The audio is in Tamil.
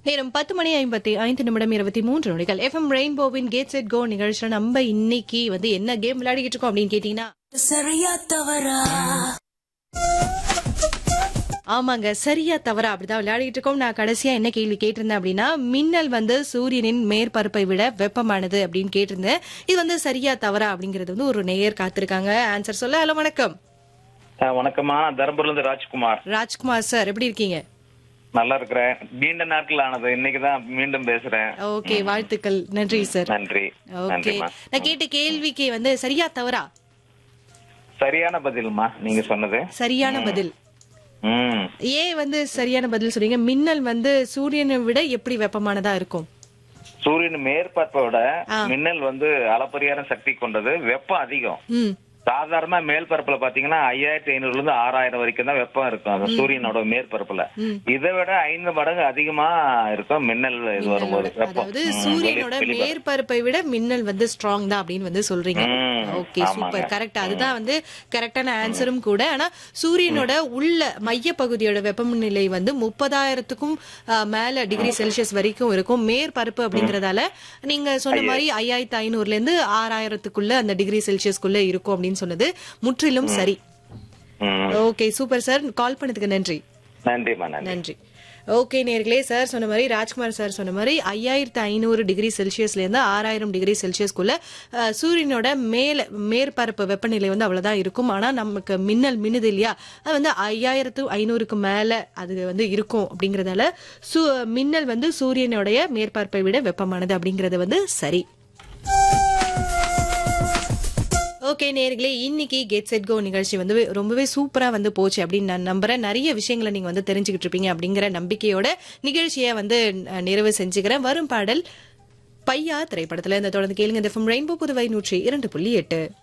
நேரம் பத்து மணி ஐம்பத்தி ஐந்து நிமிடம் இருபத்தி மூன்று நொடிகள் எஃப்எம் ரெயின்போவின் கேட் செட் கோ நிகழ்ச்சியில நம்ம இன்னைக்கு வந்து என்ன கேம் விளையாடிக்கிட்டு இருக்கோம் அப்படின்னு கேட்டீங்கன்னா சரியா தவறா ஆமாங்க சரியா தவறா அப்படிதான் விளையாடிட்டு இருக்கோம் நான் கடைசியா என்ன கேள்வி கேட்டிருந்தேன் அப்படின்னா மின்னல் வந்து சூரியனின் மேற்பரப்பை விட வெப்பமானது அப்படின்னு கேட்டிருந்தேன் இது வந்து சரியா தவறா அப்படிங்கறது வந்து ஒரு நேயர் காத்திருக்காங்க ஆன்சர் சொல்ல ஹலோ வணக்கம் ஆ, வணக்கம்மா நான் தருமபுரில இருந்து ராஜ்குமார் ராஜ்குமார் சார் எப்படி இருக்கீங்க நல்லா இருக்கிறேன் நீண்ட நாட்கள் ஆனது இன்னைக்கு தான் மீண்டும் பேசுறேன் ஓகே வாழ்த்துக்கள் நன்றி சார் நன்றி ஓகே நன்றிம்மா நான் கேட்ட கேள்விக்கு வந்து சரியா தவறா சரியான பதில்மா நீங்க சொன்னது சரியான பதில் ம் ஏன் வந்து சரியான பதில் சொல்றீங்க மின்னல் வந்து சூரியனை விட எப்படி வெப்பமானதா இருக்கும் சூரியன் மேற்பரப்பை விட மின்னல் வந்து அளப்பரியாத சக்தி கொண்டது வெப்பம் அதிகம் ம் சாதாரண மேற்பரப்புல பாத்தீங்கன்னா ஐயாயிரத்தி ஐநூறுல இருந்து ஆறாயிரம் வரைக்கும் தான் வெப்பம் இருக்கும் அந்த சூரியனோட மேற்பரப்புல இதை விட ஐந்து மடங்கு அதிகமா இருக்கும் மின்னல் இது வரும்போது வெப்பம் அதாவது ம், சூரியனோட வெளி- வெளிப்ப- மேற்பரப்பை விட மின்னல் வந்து ஸ்ட்ராங் தான் அப்படின்னு வந்து சொல்றீங்க ம், ஓகே ஆமாங்க. சூப்பர் கரெக்ட் அதுதான் வந்து கரெக்டான ஆன்சரும் கூட ஆனா சூரியனோட உள்ள மைய பகுதியோட வெப்பநிலை வந்து முப்பதாயிரத்துக்கும் மேல டிகிரி செல்சியஸ் வரைக்கும் இருக்கும் மேற்பரப்பு அப்படிங்கறதால நீங்க சொன்ன மாதிரி ஐயாயிரத்தி ஐநூறுல இருந்து ஆறாயிரத்துக்குள்ள அந்த டிகிரி செல்சியஸ்க்குள்ள இருக்கும் அப்படின்னு சொன்னது முற்றிலும் சரி ம், ஓகே சூப்பர் சார் கால் பண்ணதுக்கு நன்றி நன்றிம்மா நன்றி நன்றி ஓகே நேர்களே சார் சொன்ன மாதிரி ராஜ்குமார் சார் சொன்ன மாதிரி ஐயாயிரத்து ஐநூறு டிகிரி செல்சியஸ்ல இருந்து ஆறாயிரம் டிகிரி செல்சியஸ்க்குள்ள அஹ், சூரியனோட மேல மேற்பரப்பு வெப்பநிலை வந்து அவ்வளவுதான் இருக்கும் ஆனா நமக்கு மின்னல் மின்னுது இல்லையா அது வந்து ஐயாயிரத்து ஐநூறுக்கு மேல அது வந்து இருக்கும் அப்படிங்கறதால சு- மின்னல் வந்து சூரியனுடைய மேற்பரப்பை விட வெப்பமானது அப்படிங்கறது வந்து சரி ஓகே நேர்களே இன்னைக்கு கெட் செட் கோ நிகழ்ச்சி வந்து ரொம்பவே சூப்பரா வந்து போச்சு அப்படின்னு நான் நம்புறேன் நிறைய விஷயங்களை நீங்க வந்து தெரிஞ்சுக்கிட்டு இருப்பீங்க அப்படிங்கிற நம்பிக்கையோட நிகழ்ச்சியை வந்து அஹ், நிறைவு செஞ்சுக்கிறேன் வரும் பாடல் பையா திரைப்படத்துல இந்த தொடர்ந்து கேளுங்க இந்த ரெயின்போ புதுவை நூற்றி இரண்டு புள்ளி எட்டு